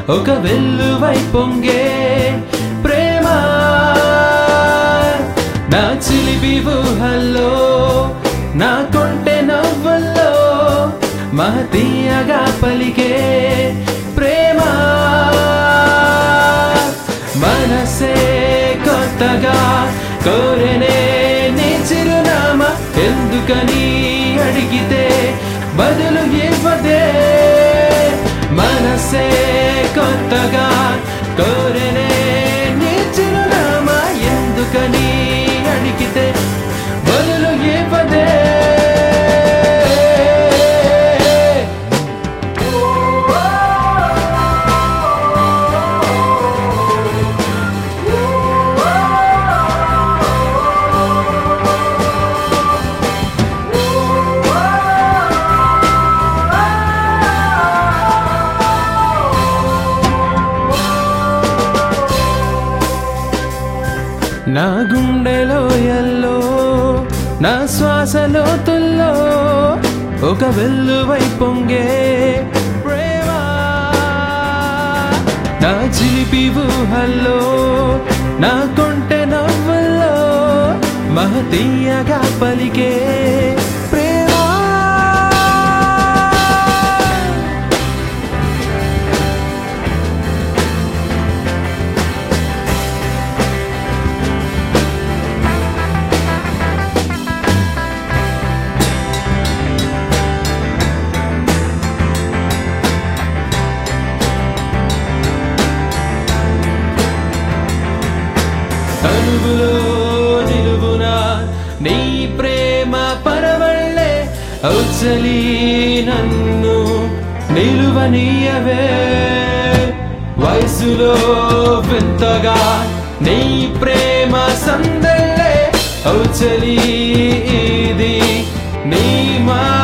ఒక వెల్లువై పొంగే ప్రేమ నా చిలిపి ఊహల్లో నా కొంటె నవ్వుల్లో మహతీయగా పలికే ప్రేమ మనసే కొత్తగా కోరెనే నీ చిరునామా ఎందుకని అడిగితే బదులు ఇవ్వదే మనసే కొత్తగా కోరెనే నీ చిరునామా ఎందుకని అడిగితే బదులు ఇవ్వదే నా గుండెలో ఎల్లో నా శ్వాసలో తుల్లో ఒక వెల్లువై పొంగే ప్రేమ నా చిలిపి ఊహల్లో నా కొంటె నవ్వుల్లో మహతీయగా పలికే ప్రేమ అడుగులో నిలువున నీ ప్రేమ పరవళ్ళే ఔచలి నన్ను నిలువనీయవే వయసులో వింతగా నీ ప్రేమ సందళ్ళే ఔచలి ఇది నీ మా